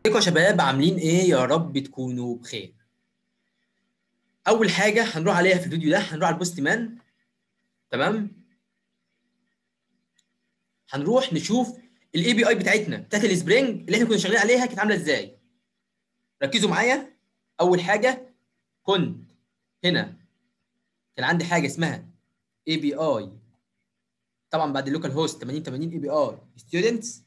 ازيكم يا شباب عاملين ايه يا رب تكونوا بخير اول حاجه هنروح عليها في الفيديو ده هنروح على البوست مان تمام هنروح نشوف الاي بي اي بتاعتنا بتاعت السبرينج اللي احنا كنا شغالين عليها كانت عامله ازاي ركزوا معايا اول حاجه كنت هنا كان عندي حاجه اسمها اي بي اي طبعا بعد اللوكال هوست 80 80 اي بي اي ستودنتس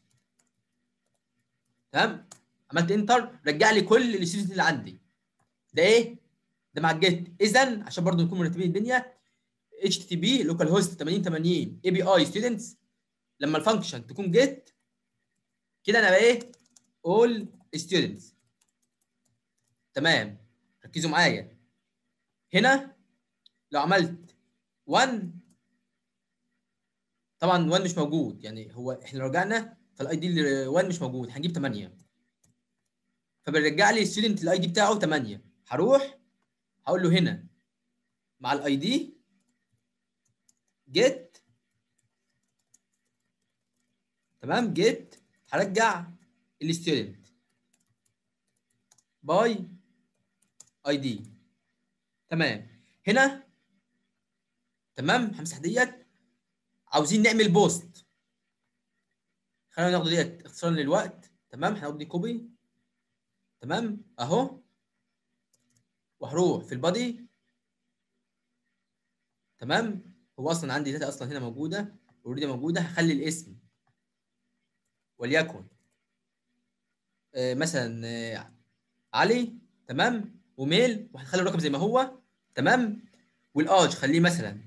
تمام عملت انتر رجع لي كل الستودنت اللي عندي ده ايه ده مع الجيت اذا عشان برضو نكون مرتبين الدنيا اتش تي بي لوكال هوست 80 80 اي بي اي ستودنتس لما الفانكشن تكون جيت كده انا بقى ايه اول ستودنتس تمام ركزوا معايا هنا لو عملت 1 طبعا 1 مش موجود يعني هو احنا لو رجعنا فالاي دي 1 مش موجود هنجيب 8 فبيرجع لي الستودنت الاي دي بتاعه 8 هروح هقول له هنا مع الاي دي جيت تمام جيت هرجع الستودنت باي اي دي تمام هنا تمام همسح ديت عاوزين نعمل بوست خلينا ناخد ديت اختصارا للوقت تمام هناخد دي كوبي تمام اهو وهروح في البادي تمام هو اصلا عندي داتا اصلا هنا موجوده اوريدي موجوده هخلي الاسم وليكن آه مثلا آه علي تمام وميل وهنخلي الرقم زي ما هو تمام والاج خليه مثلا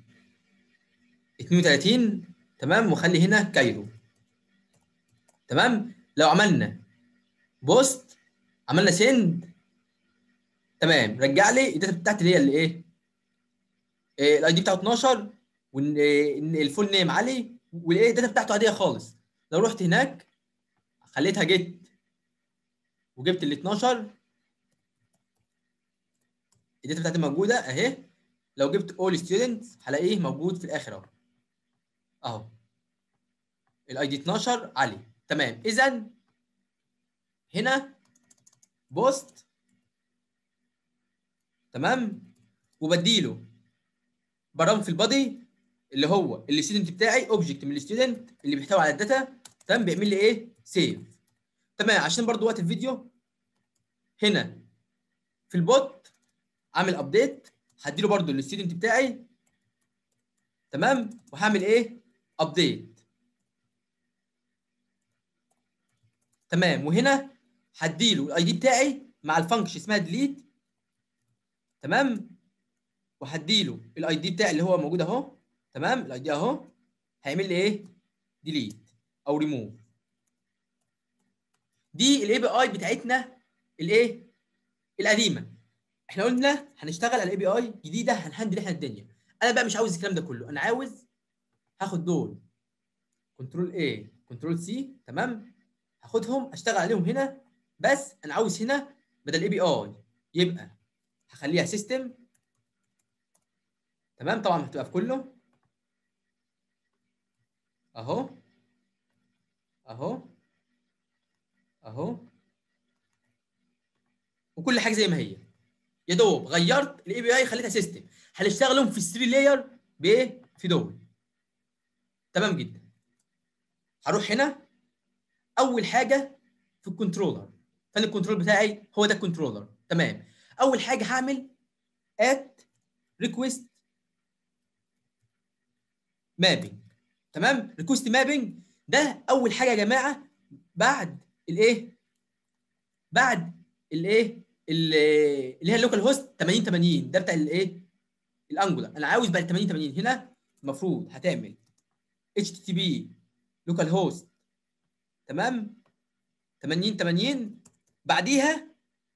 32 تمام وخلي هنا كايرو تمام لو عملنا بوست عملنا سند تمام رجع لي الداتا بتاعتي اللي هي اللي ايه الاي دي بتاعه 12 والفول نيم علي والايه الداتا بتاعته عاديه خالص لو رحت هناك خليتها جيت وجبت ال 12 الداتا بتاعتي موجوده اهي لو جبت اول ستودنتس هلاقيه موجود في الاخر اهو اهو الاي دي 12 علي تمام اذا هنا بوست تمام وبديله برام في البادي اللي هو الستودنت بتاعي اوبجكت من الستودنت اللي بيحتوي على الداتا تمام بيعمل لي ايه سيف تمام عشان برضو وقت الفيديو هنا في البوت عامل ابديت هديله برضو الستودنت بتاعي تمام وهعمل ايه ابديت تمام وهنا هديله الاي دي بتاعي مع الفانكشن اسمها ديليت تمام وهديله الاي دي بتاعي اللي هو موجود اهو تمام الاي دي اهو هيعمل لي ايه ديليت او ريموف دي الاي بي اي بتاعتنا الايه القديمه احنا قلنا هنشتغل على الاي بي اي جديده هنهندل احنا الدنيا انا بقى مش عاوز الكلام ده كله انا عاوز هاخد دول كنترول اي كنترول سي تمام هاخدهم اشتغل عليهم هنا بس انا عاوز هنا بدل اي بي اي يبقى هخليها سيستم تمام طبعا هتبقى في كله اهو اهو اهو وكل حاجه زي ما هي يا دوب غيرت الاي بي اي خليتها سيستم هنشتغلهم في الثري لاير بايه في دول تمام جدا هروح هنا اول حاجه في الكنترولر فين الكنترول بتاعي هو ده الكنترولر تمام اول حاجه هعمل ات ريكويست مابنج تمام ريكويست مابنج ده اول حاجه يا جماعه بعد الايه بعد الايه اللي هي اللوكال هوست 80 80 ده بتاع الايه الانجولا انا عاوز بقى 80 80 هنا المفروض هتعمل اتش تي بي لوكال هوست تمام 80 80 بعديها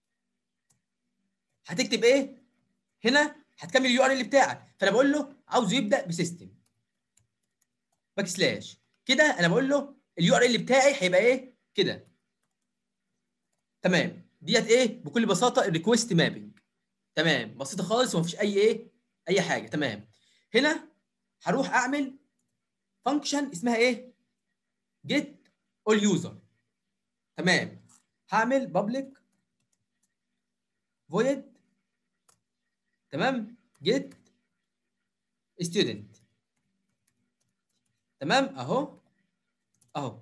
هتكتب ايه هنا هتكمل اليو ار ال بتاعك فانا بقول له عاوزه يبدا بسيستم باك سلاش كده انا بقول له اليو ار ال بتاعي هيبقى ايه كده تمام ديت ايه بكل بساطه الريكوست مابنج تمام بسيطه خالص ومفيش اي ايه اي حاجه تمام هنا هروح اعمل فانكشن اسمها ايه جيت اول يوزر تمام هعمل بابليك void تمام get student تمام اهو اهو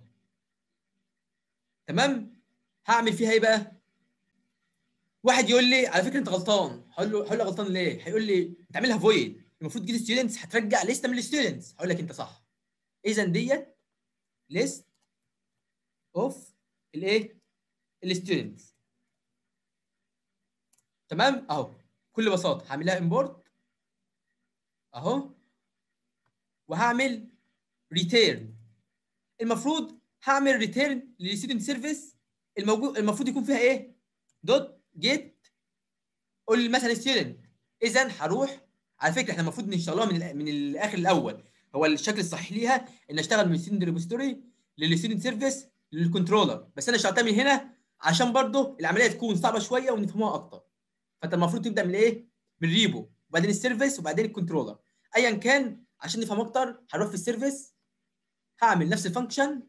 تمام هعمل فيها ايه بقى واحد يقول لي على فكره انت غلطان هقول له هقول له غلطان ليه هيقول لي انت عاملها فويد المفروض جيت ستودنتس هترجع لسته من الستودنتس هقول لك انت صح اذا ديت ليست اوف الايه الستودنتس تمام اهو بكل بساطه هعملها امبورت اهو وهعمل ريتيرن المفروض هعمل ريتيرن للستودنت سيرفيس الموجود المفروض يكون فيها ايه دوت جيت قول مثلا ستودنت اذا هروح على فكره احنا المفروض نشتغلها من ال من الاخر الاول هو الشكل الصحيح ليها ان اشتغل من ستودنت ريبوزيتوري للستودنت سيرفيس للكنترولر بس انا اشتغلتها من هنا عشان برضو العمليه تكون صعبه شويه ونفهموها اكتر فانت المفروض تبدا من ايه من ريبو وبعدين السيرفيس وبعدين الكنترولر ايا كان عشان نفهم اكتر هروح في السيرفيس هعمل نفس الفانكشن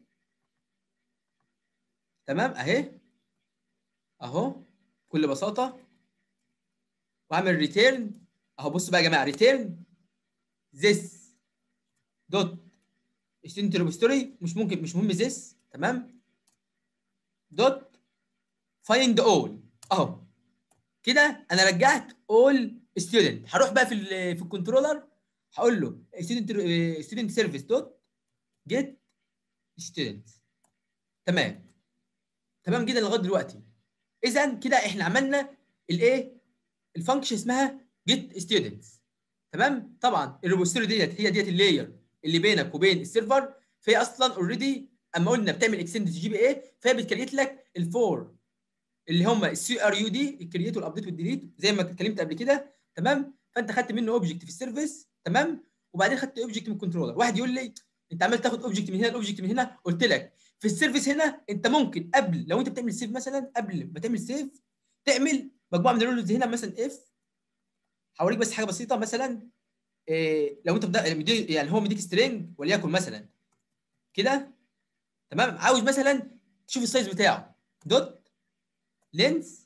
تمام اهي اهو بكل بساطه واعمل ريتيرن اهو بصوا بقى يا جماعه ريتيرن this دوت student repository مش ممكن مش مهم this تمام دوت find all اهو كده انا رجعت all student هروح بقى في ال في الكنترولر هقول له student student service دوت get students تمام تمام جدا لغايه دلوقتي اذا كده احنا عملنا الايه الفانكشن اسمها get students تمام طبعا الريبوزيتوري ديت هي ديت اللاير اللي بينك وبين السيرفر فهي اصلا اوريدي اما قلنا بتعمل اكستند جي بي اي فهي بتكريت لك الفور اللي هم السي ار يو دي الكرييت والابديت والديليت زي ما اتكلمت قبل كده تمام فانت خدت منه اوبجكت في السيرفيس تمام وبعدين خدت اوبجكت من الكنترولر واحد يقول لي انت عمال تاخد اوبجكت من هنا الاوبجكت من هنا قلت لك في السيرفيس هنا انت ممكن قبل لو انت بتعمل سيف مثلا قبل ما تعمل سيف تعمل مجموعه من الرولز هنا مثلا اف هوريك بس حاجه بسيطه مثلا إيه لو انت بدا يعني هو مديك سترينج وليكن مثلا كده تمام عاوز مثلا تشوف السايز بتاعه دوت لينس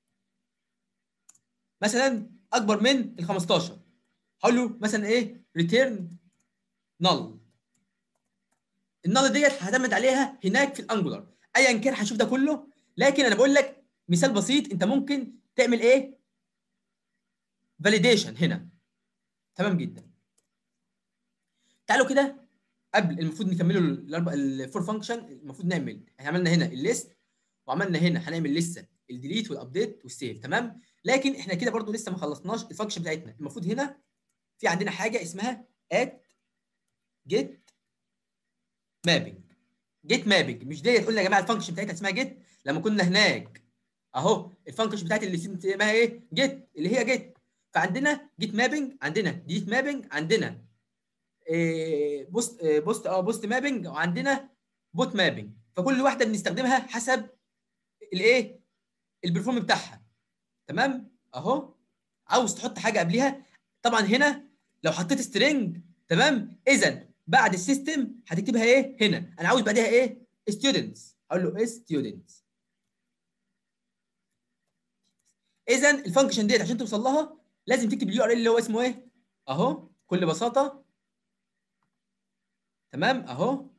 مثلا اكبر من ال 15 هقول له مثلا ايه ريتيرن نل النل ديت هعتمد عليها هناك في الانجولار ايا كان هشوف ده كله لكن انا بقول لك مثال بسيط انت ممكن تعمل ايه فاليديشن هنا تمام جدا تعالوا كده قبل المفروض نكملوا الاربع الفور فانكشن المفروض نعمل احنا عملنا هنا الليست وعملنا هنا هنعمل لسه الديليت والابديت والسيف تمام لكن احنا كده برضو لسه ما خلصناش الفانكشن بتاعتنا المفروض هنا في عندنا حاجه اسمها ات جيت مابنج جيت مابنج مش ديت قلنا يا جماعه الفانكشن بتاعتها اسمها جيت لما كنا هناك اهو الفانكشن بتاعت اللي اسمها ايه جيت اللي هي جيت فعندنا جيت مابنج عندنا ديت مابنج عندنا إيه بوست إيه بوست اه بوست مابنج وعندنا بوت مابنج فكل واحده بنستخدمها حسب الايه البرفورم بتاعها تمام اهو عاوز تحط حاجه قبلها طبعا هنا لو حطيت سترينج تمام اذا بعد السيستم هتكتبها ايه هنا انا عاوز بعدها ايه ستودنتس اقول له ستودنتس اذا الفانكشن ديت عشان توصل لها لازم تكتب اليو ار ال اللي هو اسمه ايه اهو بكل بساطه تمام اهو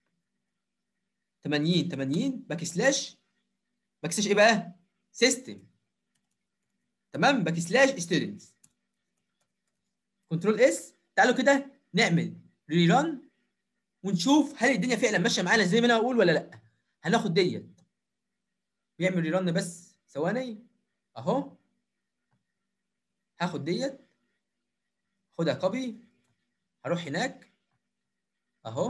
80 80 باك سلاش باك سلاش ايه بقى سيستم تمام باك سلاش ستودنتس كنترول اس تعالوا كده نعمل ري ران ونشوف هل الدنيا فعلا ماشيه معانا زي ما انا بقول ولا لا هناخد ديت بيعمل ري ران بس ثواني اهو هاخد ديت خدها كوبي هروح هناك اهو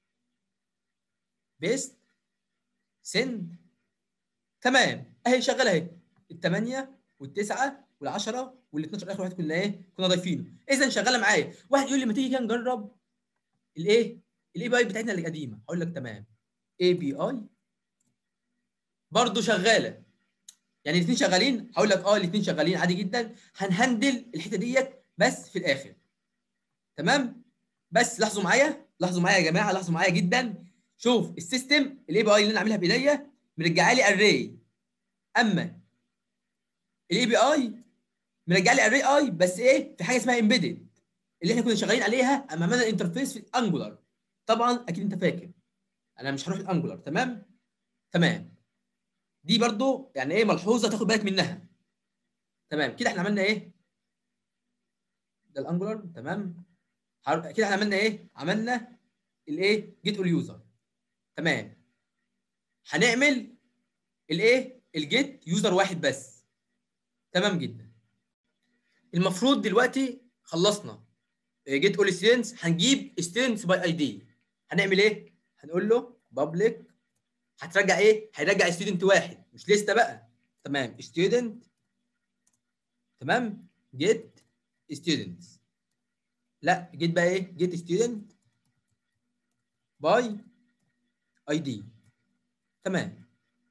بيست سند تمام اهي شغاله اهي الثمانيه والتسعه وال10 وال12 اخر واحد كنا ايه كنا ضايفينه اذا شغاله معايا واحد يقول لي ما تيجي كده نجرب الايه الاي بي اي بتاعتنا القديمه هقول لك تمام اي بي اي برضه شغاله يعني الاثنين شغالين هقول لك اه الاثنين شغالين عادي جدا هنهندل الحته ديت بس في الاخر تمام بس لاحظوا معايا لاحظوا معايا يا جماعه لاحظوا معايا جدا شوف السيستم الاي بي اي اللي انا عاملها بايديا مرجعه لي اري اما الاي بي اي مرجع لي اري اي بس ايه في حاجه اسمها امبيدد اللي احنا كنا شغالين عليها امامنا الانترفيس في الانجولار طبعا اكيد انت فاكر انا مش هروح الانجولار تمام تمام دي برضو يعني ايه ملحوظه تاخد بالك منها تمام كده احنا عملنا ايه ده الانجولار تمام حر- كده احنا عملنا ايه عملنا الايه جيت اول يوزر تمام هنعمل الايه الجيت يوزر واحد بس تمام جدا المفروض دلوقتي خلصنا جيت اول ستودنتس هنجيب ستودنتس باي اي دي هنعمل ايه هنقول له بابليك هترجع ايه هيرجع ستودنت واحد مش لسته بقى تمام ستودنت تمام جيت ستودنتس لا جيت بقى ايه جيت ستودنت باي اي دي تمام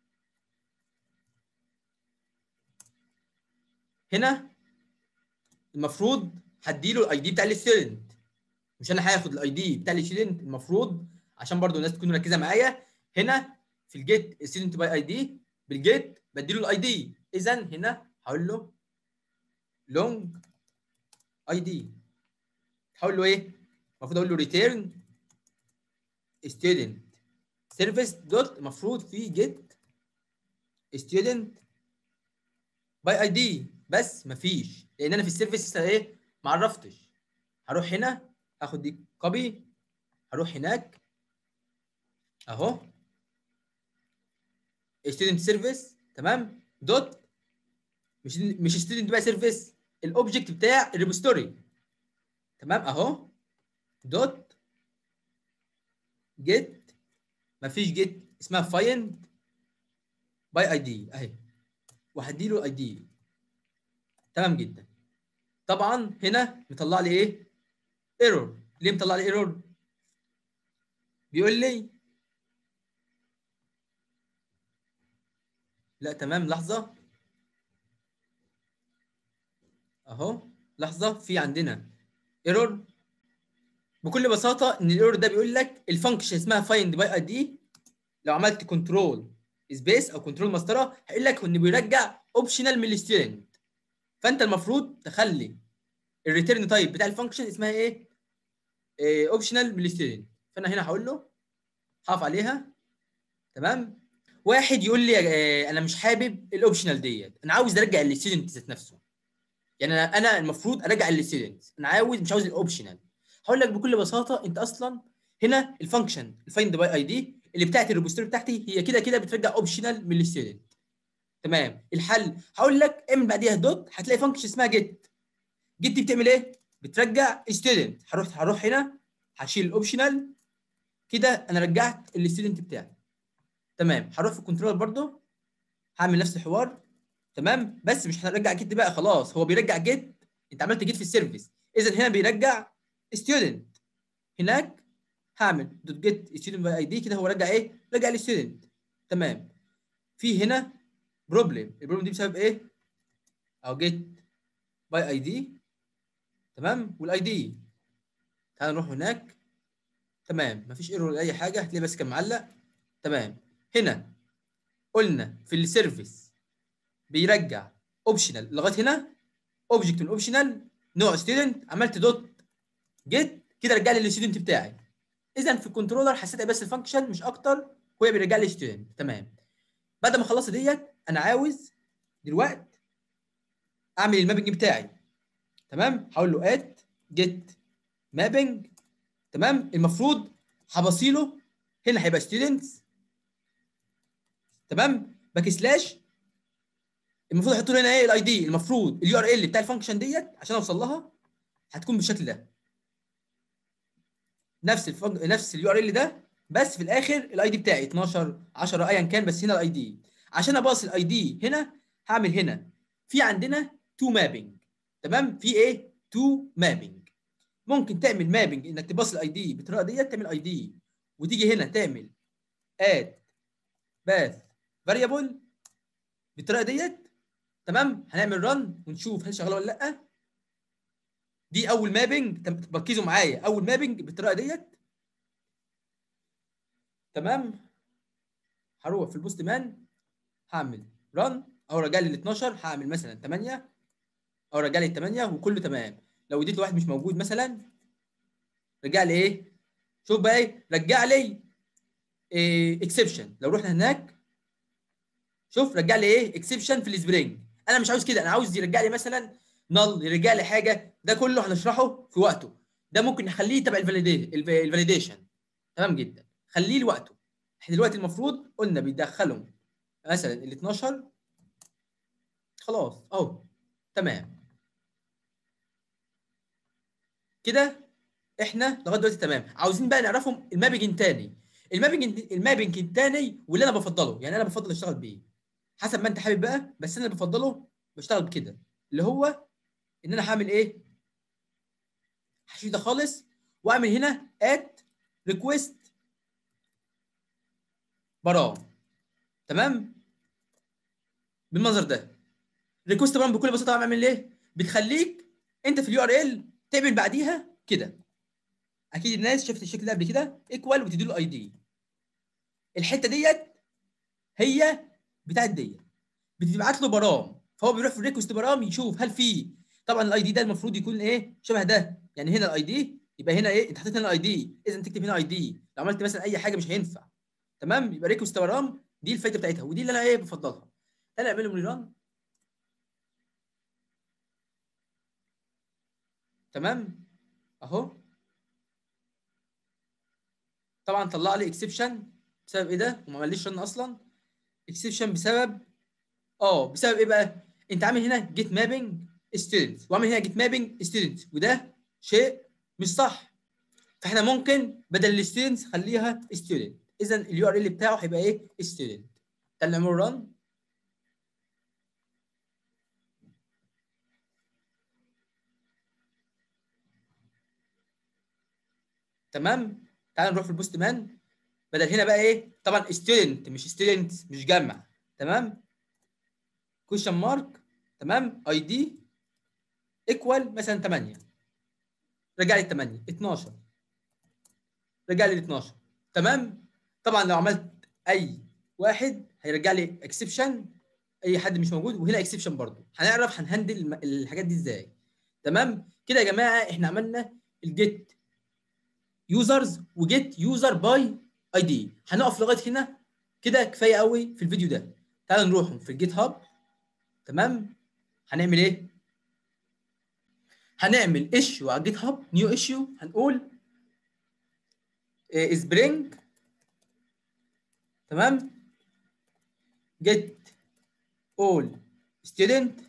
هنا المفروض هديله الاي دي بتاع الستودنت مش انا هاخد الاي دي بتاع الستودنت المفروض عشان برضو الناس تكون مركزه معايا هنا في الجيت ستودنت باي اي دي بالجيت بديله الاي دي اذا هنا هقول له لونج اي دي هقول له ايه المفروض اقول له ريتيرن ستودنت سيرفيس دوت المفروض في جيت ستودنت باي اي دي بس مفيش لان انا في السيرفيس لسه ايه ما عرفتش هروح هنا اخد دي كوبي هروح هناك اهو ستودنت سيرفيس تمام دوت مش مش ستودنت بقى سيرفيس الاوبجكت بتاع الريبوستوري تمام اهو دوت جيت مفيش جيت اسمها فايند باي اي دي اهي وهديله الاي دي تمام جدا طبعا هنا مطلع لي ايه ايرور ليه مطلع لي ايرور بيقول لي لا تمام لحظه اهو لحظه في عندنا ايرور بكل بساطه ان الايرور ده بيقول لك الفانكشن اسمها فايند باي اي دي لو عملت كنترول سبيس او كنترول مسطره هيقول لك انه بيرجع اوبشنال من الستودنت فانت المفروض تخلي الريتيرن تايب بتاع الفانكشن اسمها ايه اوبشنال من الستودنت فانا هنا هقول له هقف عليها تمام واحد يقول لي آه، انا مش حابب الاوبشنال ديت انا عاوز ارجع الستودنت ذات نفسه يعني انا انا المفروض ارجع الستودنت انا عاوز مش عاوز الاوبشنال هقول لك بكل بساطه انت اصلا هنا الفانكشن الفايند باي اي دي اللي بتاعت الريبوستوري بتاعتي هي كده كده بترجع اوبشنال من الستودنت تمام الحل هقول لك اعمل بعديها دوت هتلاقي فانكشن اسمها جيت جيت دي بتعمل ايه بترجع ستودنت هروح هروح هنا هشيل الاوبشنال كده انا رجعت الستودنت بتاعي تمام هروح في الكنترول برضو هعمل نفس الحوار تمام بس مش هنرجع جيت بقى خلاص هو بيرجع جيت انت عملت جيت في السيرفيس اذا هنا بيرجع ستودنت هناك هعمل دوت جيت ستودنت باي اي دي كده هو رجع ايه رجع الستودنت تمام في هنا بروبلم البروبلم دي بسبب ايه او جيت باي اي دي تمام والاي دي تعال نروح هناك تمام مفيش ايرور ولا اي حاجه هتلاقي بس كان معلق تمام هنا قلنا في السيرفيس بيرجع اوبشنال لغايه هنا اوبجكت من اوبشنال نوع ستودنت عملت دوت جيت كده رجع لي الستودنت بتاعي اذا في الكنترولر حسيت بس الفانكشن مش اكتر وهي بيرجع لي ستودنت تمام بعد ما خلصت ديت انا عاوز دلوقتي اعمل المابنج بتاعي تمام هقول له اد جيت مابنج تمام المفروض هبصيله هنا هيبقى ستودنتس تمام باك سلاش المفروض احط له هنا ايه الاي دي المفروض اليو ار ال بتاع الفانكشن ديت عشان اوصل لها هتكون بالشكل ده نفس الفنج... نفس اليو ار ال ده بس في الاخر الاي دي بتاعي 12 10 ايا كان بس هنا الاي دي عشان اباص الاي دي هنا هعمل هنا في عندنا تو مابنج تمام في ايه تو مابنج ممكن تعمل مابنج انك تباص الاي دي بالطريقه ديت تعمل اي دي وتيجي هنا تعمل اد باث فاريبل بالطريقه ديت تمام هنعمل رن ونشوف هل شغاله ولا لا دي اول مابنج ركزوا معايا اول مابنج بالطريقه ديت تمام هروح في البوست مان هعمل ران او رجع لي ال 12 هعمل مثلا 8 او رجع لي ال 8 وكله تمام لو اديت لواحد مش موجود مثلا رجع لي ايه شوف بقى ايه رجع لي إيه اكسبشن لو رحنا هناك شوف رجع لي ايه اكسبشن في السبرينج انا مش عاوز كده انا عاوز يرجع لي مثلا نل يرجع لي حاجه ده كله هنشرحه في وقته ده ممكن نخليه تبع الفاليديشن تمام جدا خليه لوقته احنا دلوقتي المفروض قلنا بيدخلوا مثلا ال 12 خلاص اهو تمام كده احنا لغايه دلوقتي تمام عاوزين بقى نعرفهم المابنج تاني المابنج المابنج التاني واللي انا بفضله يعني انا بفضل اشتغل بيه حسب ما انت حابب بقى بس انا اللي بفضله بشتغل بكده اللي هو ان انا هعمل ايه هشيل ده خالص واعمل هنا ات ريكويست برام تمام بالمنظر ده ريكوست برام بكل بساطه بعمل ايه بتخليك انت في اليو ار ال تعمل بعديها كده اكيد الناس شافت الشكل ده قبل كده ايكوال وتدي له اي دي الحته ديت هي بتاعت ديت بتبعت له برام فهو بيروح في الريكوست برام يشوف هل في طبعا الاي دي ده المفروض يكون ايه شبه ده يعني هنا الاي دي يبقى هنا ايه انت حطيت هنا الاي دي اذا تكتب هنا اي دي لو عملت مثلا اي حاجه مش هينفع تمام يبقى ريكوست برام دي الفايده بتاعتها ودي اللي انا ايه بفضلها انا اعملهم ريران تمام اهو طبعا طلع لي اكسبشن بسبب ايه ده وما عمليش رن اصلا اكسبشن بسبب اه بسبب ايه بقى انت عامل هنا جيت مابنج ستودنت وعامل هنا جيت مابنج ستودنت وده شيء مش صح فاحنا ممكن بدل الستودنت خليها ستودنت اذا اليو ار ال بتاعه هيبقى ايه ستودنت تعال نعمل رن تمام تعال نروح في البوست مان بدل هنا بقى ايه طبعا ستودنت مش ستودنت مش جمع تمام كويشن مارك تمام اي دي ايكوال مثلا 8 رجع لي 8 12 رجع لي 12 تمام طبعا لو عملت اي واحد هيرجع لي اكسبشن اي حد مش موجود وهنا اكسبشن برضو هنعرف هنهندل الحاجات دي ازاي تمام كده يا جماعه احنا عملنا الجيت يوزرز وجيت يوزر باي اي دي هنقف لغايه هنا كده كفايه قوي في الفيديو ده تعالوا نروح في الجيت هاب تمام هنعمل ايه هنعمل ايشيو على الجيت هاب نيو ايشيو هنقول سبرينج تمام جيت اول ستودنت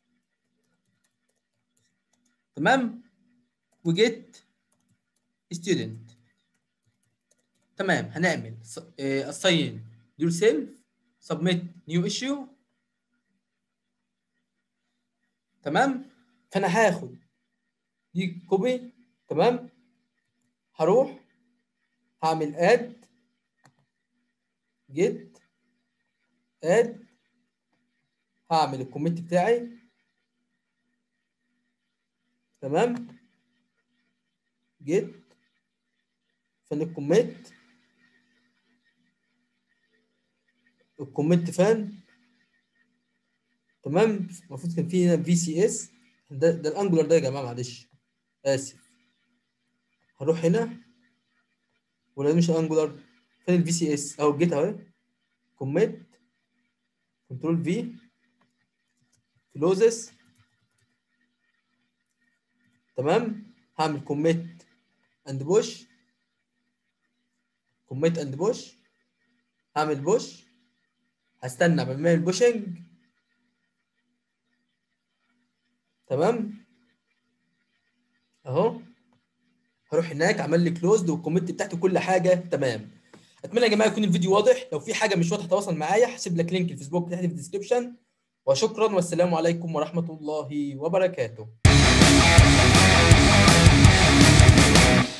تمام وجيت ستودنت تمام هنعمل assign yourself submit new issue تمام فانا هاخد دي كوبي تمام هروح هعمل اد جيت اد هعمل الكومنت بتاعي تمام جيت فين الكومنت الكومنت فان تمام المفروض كان في هنا في سي اس ده ده الانجولار ده يا جماعه معلش اسف هروح هنا ولا مش انجولار فين الفي سي اس اهو جيت اهو كوميت كنترول في كلوزس تمام هعمل كوميت اند بوش كوميت اند بوش هعمل بوش هستنى قبل ما اعمل بوشنج تمام اهو هروح هناك عمل لي كلوزد والكومنت بتاعته كل حاجه تمام اتمنى يا جماعه يكون الفيديو واضح لو في حاجه مش واضحه تواصل معايا هسيب لك لينك الفيسبوك تحت في الديسكربشن وشكرا والسلام عليكم ورحمه الله وبركاته